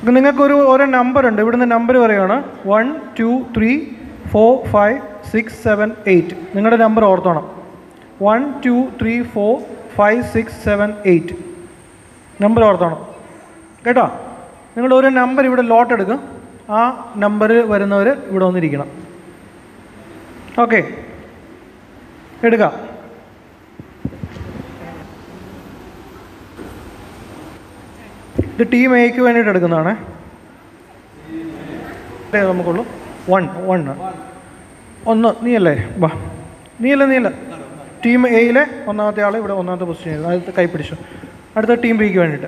നിങ്ങൾക്കൊരു ഓരോ നമ്പർ ഉണ്ട് ഇവിടുന്ന് നമ്പർ പറയുകയാണ് one two three four five six seven eight നിങ്ങളുടെ നമ്പർ ഓർത്തോണം one two three four five six seven eight number ഓർത്തോണം കേട്ടോ നിങ്ങൾ ഒരു നമ്പർ ഇവിടെ ലോട്ട് എടുക്കും ആ നമ്പർ വരുന്നവർ ഇവിടെ വന്നിരിക്കണം ഓക്കെ എടുക്കാം ഇത് ടീം എക്ക് വേണ്ടിയിട്ട് എടുക്കുന്നതാണ് നമുക്കുള്ളൂ വൺ വൺ ഒന്ന് നീയല്ലേ വാ നീയല്ല നീയല്ല ടീം എയിലെ ഒന്നാമത്തെ ആൾ ഇവിടെ ഒന്നാമത്തെ പൊസിഷൻ അത് കൈ പിടിച്ചു അടുത്ത ടീം ബിക്ക് വേണ്ടിയിട്ട്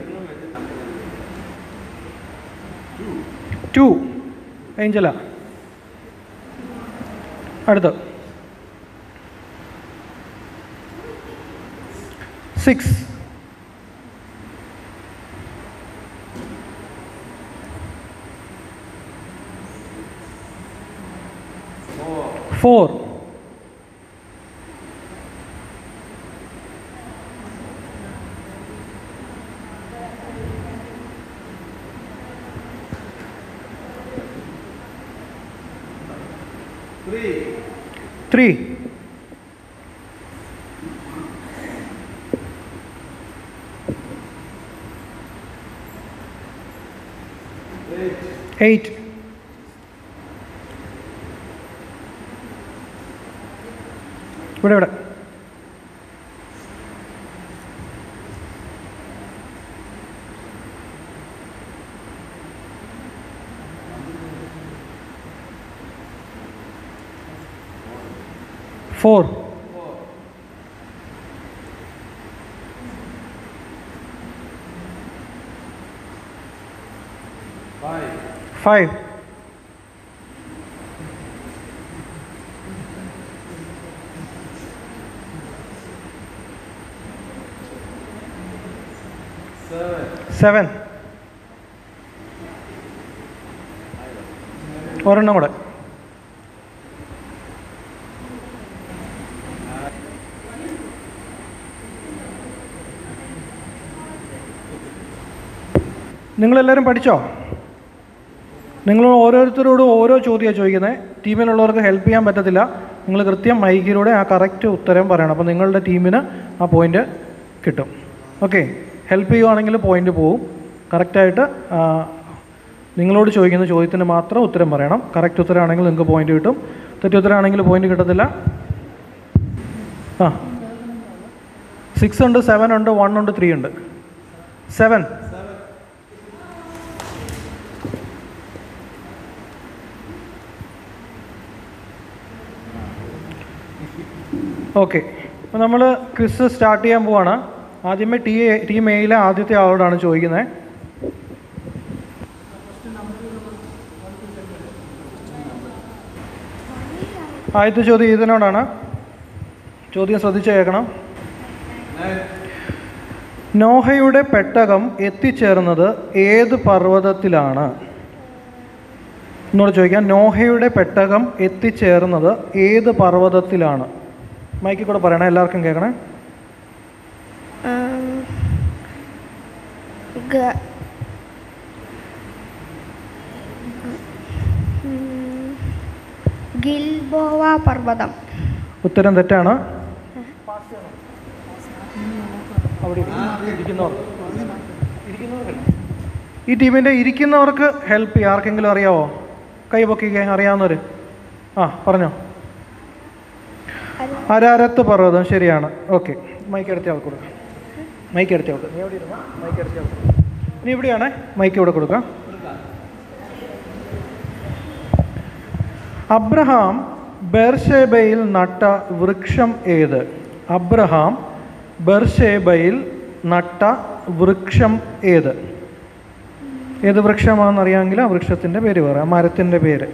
ടു ഏഞ്ചല അടുത്ത സിക്സ് ഫോർ ത്രീ എയ്റ്റ് ഇവിടെ ഇവിടെ ഫോർ ഫൈവ് സെവൻ ഒരെണ്ണം കൂടെ നിങ്ങളെല്ലാവരും പഠിച്ചോ നിങ്ങൾ ഓരോരുത്തരോടും ഓരോ ചോദ്യമാണ് ചോദിക്കുന്നത് ടീമിലുള്ളവർക്ക് ഹെൽപ്പ് ചെയ്യാൻ പറ്റത്തില്ല നിങ്ങൾ കൃത്യം മൈക്കിലൂടെ ആ കറക്റ്റ് ഉത്തരം പറയണം അപ്പോൾ നിങ്ങളുടെ ടീമിന് ആ പോയിൻ്റ് കിട്ടും ഓക്കെ ഹെൽപ്പ് ചെയ്യുവാണെങ്കിൽ പോയിൻ്റ് പോവും കറക്റ്റായിട്ട് നിങ്ങളോട് ചോദിക്കുന്ന ചോദ്യത്തിന് മാത്രം ഉത്തരം പറയണം കറക്റ്റ് ഉത്തരമാണെങ്കിൽ നിങ്ങൾക്ക് പോയിൻ്റ് കിട്ടും തെറ്റുത്തരമാണെങ്കിൽ പോയിൻ്റ് കിട്ടത്തില്ല ആ സിക്സ് ഉണ്ട് സെവൻ ഉണ്ട് വൺ ഉണ്ട് ത്രീ ഉണ്ട് സെവൻ ഓക്കെ അപ്പോൾ നമ്മൾ ക്വിസ് സ്റ്റാർട്ട് ചെയ്യാൻ പോവാണ് ആദ്യമേ ടീ ടീം എയിലെ ആദ്യത്തെ ആളോടാണ് ചോദിക്കുന്നത് ആദ്യത്തെ ചോദ്യം ഇതിനോടാണ് ചോദ്യം ശ്രദ്ധിച്ച് കേൾക്കണം നോഹയുടെ പെട്ടകം എത്തിച്ചേർന്നത് ഏത് പർവ്വതത്തിലാണ് എന്നോട് ചോദിക്കാം നോഹയുടെ പെട്ടകം എത്തിച്ചേർന്നത് ഏത് പർവ്വതത്തിലാണ് മൈക്കിൽ കൂടെ പറയണേ എല്ലാവർക്കും കേൾക്കണേ ആം, ഗ- ഉം, ഗിൽബോവ പർവ്വതം ഉത്തരം തെറ്റാണ് അവിടെ ഇരിക്കുന്നവർ ഇരിക്കുന്നവർക്കല്ല. ഈ ടീമിൻ്റെ ഇരിക്കുന്നവർക്ക് ഹെൽപ്പ് ചെയ്യാം ആർക്കെങ്കിലും അറിയാവോ കൈ പൊക്കിക്കേ അറിയാവുന്നവർ ആ പറഞ്ഞോ അരാരത്ത് പർവ്വതം ശരിയാണ് ഓക്കെ മൈക്ക് എടുത്ത ആൾക്ക് കൊടുക്കാം മൈക്ക് എടുത്ത ആൾക്ക് നീ എവിടെ ഇരുന്നോ മൈക്ക് എടുത്ത ആൾക്ക് നീ ഇവിടെയാണേ മൈക്ക് ഇവിടെ കൊടുക്കാം അബ്രഹാം ബെർഷേബയിൽ നട്ട വൃക്ഷം ഏത് അബ്രഹാം ബെർഷേബയിൽ നട്ട വൃക്ഷം ഏത് ഏത് വൃക്ഷമാണെന്ന് അറിയാമെങ്കിൽ ആ വൃക്ഷത്തിൻ്റെ പേര് പറയാം മരത്തിൻ്റെ പേര്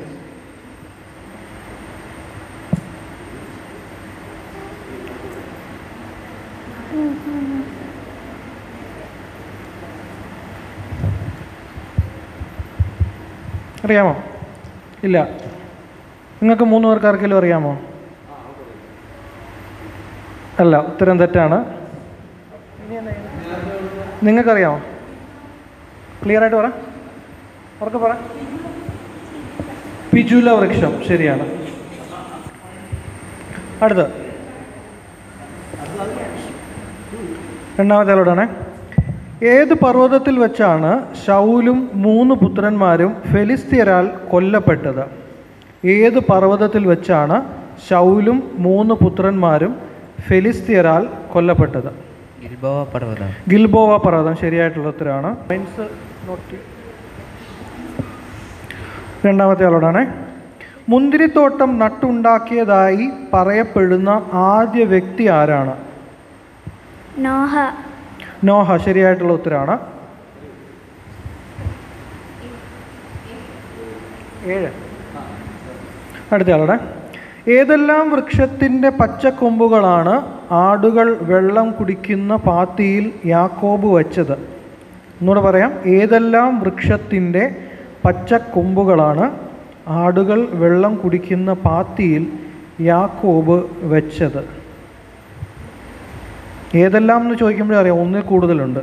അറിയാമോ ഇല്ല നിങ്ങൾക്ക് മൂന്ന് പേർക്ക് ആർക്കെങ്കിലും അറിയാമോ അല്ല ഉത്തരം തെറ്റാണ് നിങ്ങൾക്കറിയാമോ ക്ലിയർ ആയിട്ട് പറ ഉറക്കെ പറ പിജുല വൃക്ഷം ശരിയാണ് അടുത്ത രണ്ടാമത്തെ ആളോടാണ് ഏത് പർവ്വതത്തിൽ വെച്ചാണ് ഷൗലും മൂന്ന് പുത്രന്മാരും ഫെലിസ്തീയരാൽ കൊല്ലപ്പെട്ടത് ഏത് പർവ്വതത്തിൽ വെച്ചാണ് ഷൗലും മൂന്ന് പുത്രന്മാരും ഫെലിസ്തീയരാൽ കൊല്ലപ്പെട്ടത് ഗിൽബോവ പർവ്വതം ഗിൽബോവ പർവ്വതം ശരിയായിട്ടുള്ള ഉത്തരമാണ് മൈൻസ് നോട്ട് രണ്ടാമത്തെ ആളോടാണ് മുന്തിരിത്തോട്ടം നട്ടുണ്ടാക്കിയതായി പറയപ്പെടുന്ന ആദ്യ വ്യക്തി ആരാണ് നോഹ നോഹ ശരിയായിട്ടുള്ള ഉത്തരമാണ് ഏഴ് അടുത്ത ആളുടെ ഏതെല്ലാം വൃക്ഷത്തിൻ്റെ പച്ചക്കൊമ്പുകളാണ് ആടുകൾ വെള്ളം കുടിക്കുന്ന പാത്തിയിൽ യാക്കോബ് വച്ചത് ഒന്നുകൂടെ പറയാം ഏതെല്ലാം വൃക്ഷത്തിൻ്റെ പച്ചക്കൊമ്പുകളാണ് ആടുകൾ വെള്ളം കുടിക്കുന്ന പാത്തിയിൽ യാക്കോബ് വെച്ചത് ഏതെല്ലാം എന്ന് ചോദിക്കുമ്പോഴേ അറിയാം ഒന്നിൽ കൂടുതലുണ്ട്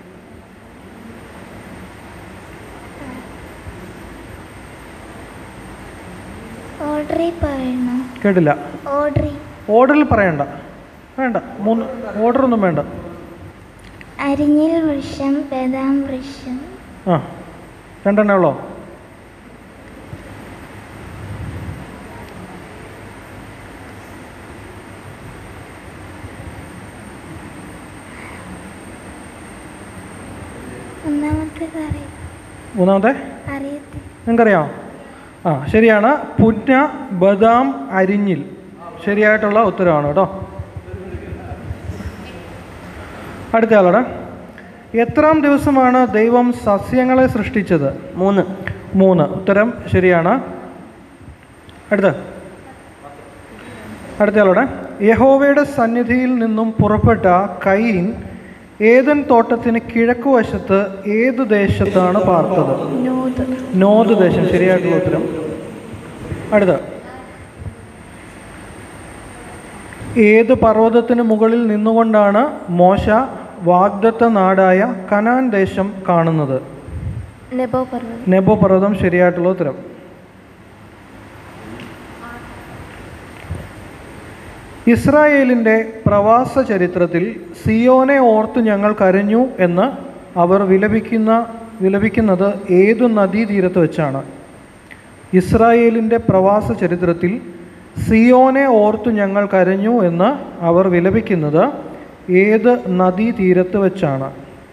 ഓർഡറിൽ പറയണോ കേട്ടില്ല ഓർഡറി ഓർഡറിൽ പറയണ്ട വേണ്ട മൂന്ന് ഓർഡറൊന്നും വേണ്ട അരിഞ്ഞിൽ വൃക്ഷം ബദാം വൃക്ഷം ആ രണ്ടെണ്ണേ ഉള്ളോ ഒന്നാമത്തേത് അറിയാം മൂന്നാമത്തെ അറിയത്തില്ല നിങ്ങൾക്കറിയാമോ ആ ശരിയാണ് പുന്ന ബദാം അരിഞ്ഞിൽ ശരിയായിട്ടുള്ള ഉത്തരവാണ് കേട്ടോ അടുത്ത ആളോടെ എത്രാം ദിവസമാണ് ദൈവം സസ്യങ്ങളെ സൃഷ്ടിച്ചത് മൂന്ന് മൂന്ന് ഉത്തരം ശരിയാണ് അടുത്ത അടുത്ത ആളോടെ യഹോവയുടെ സന്നിധിയിൽ നിന്നും പുറപ്പെട്ട കൈൻ ഏതൻ തോട്ടത്തിന് കിഴക്കുവശത്ത് ഏത് ദേശത്താണ് പാർത്തത് നോത് നോദ് ദേശം ശരിയായിട്ടുള്ള ഉത്തരം അടുത്ത ഏത് പർവ്വതത്തിന് മുകളിൽ നിന്നുകൊണ്ടാണ് മോശ വാഗ്ദത്ത നാടായ കനാൻ ദേശം കാണുന്നത് നെബോ പർവ്വതം നെബോ പർവ്വതം ശരിയായിട്ടുള്ള ഉത്തരം ഇസ്രായേലിൻ്റെ പ്രവാസ ചരിത്രത്തിൽ സിയോനെ ഓർത്ത് ഞങ്ങൾ കരഞ്ഞു എന്ന് അവർ വിലപിക്കുന്ന വിലപിക്കുന്നത് ഏതു നദീതീരത്ത് വെച്ചാണ് ഇസ്രായേലിൻ്റെ പ്രവാസ ചരിത്രത്തിൽ സിയോനെ ഓർത്തു ഞങ്ങൾ കരഞ്ഞു എന്ന് അവർ വിലപിക്കുന്നത് ഏത് നദീതീരത്ത് വെച്ചാണ്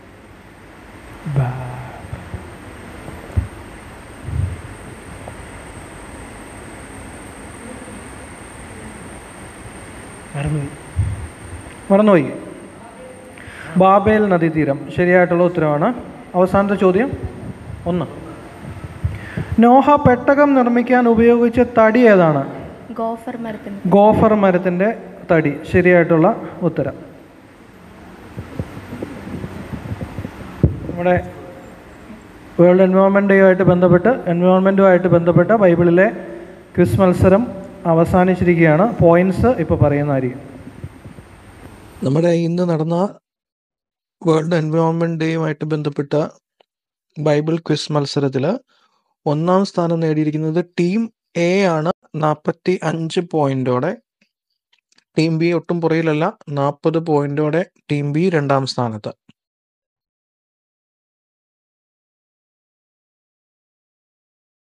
മറന്നുപോയി മറന്നുപോയി ബാബേൽ നദീതീരം ശരിയായിട്ടുള്ള ഉത്തരവാണ് അവസാനത്തെ ചോദ്യം ഒന്ന് നോഹ പെട്ടകം നിർമ്മിക്കാൻ ഉപയോഗിച്ച തടി ഏതാണ് ഗോഫർ മരത്തിന് ഗോഫർ മരത്തിൻ്റെ തടി ശരിയായിട്ടുള്ള ഉത്തരം നമ്മുടെ വേൾഡ് എൻവയോൺമെൻറ്റ് ഡേയുമായിട്ട് ബന്ധപ്പെട്ട് എൻവയോൺമെൻറ്റുമായിട്ട് ബന്ധപ്പെട്ട ബൈബിളിലെ ക്വിസ് മത്സരം അവസാനിച്ചിരിക്കുകയാണ് പോയിൻറ്റ്സ് ഇപ്പോൾ പറയുന്നതായിരിക്കും നമ്മുടെ ഇന്ന് നടന്ന വേൾഡ് എൻവയോൺമെന്റ് ഡേയുമായിട്ട് ബന്ധപ്പെട്ട ബൈബിൾ ക്വിസ് മത്സരത്തിൽ ഒന്നാം സ്ഥാനം നേടിയിരിക്കുന്നത് ടീം എ ആണ് നാൽപ്പത്തി അഞ്ച് പോയിന്റോടെ ടീം ബി ഒട്ടും പുറയിലല്ല നാൽപ്പത് പോയിന്റോടെ ടീം ബി രണ്ടാം സ്ഥാനത്ത്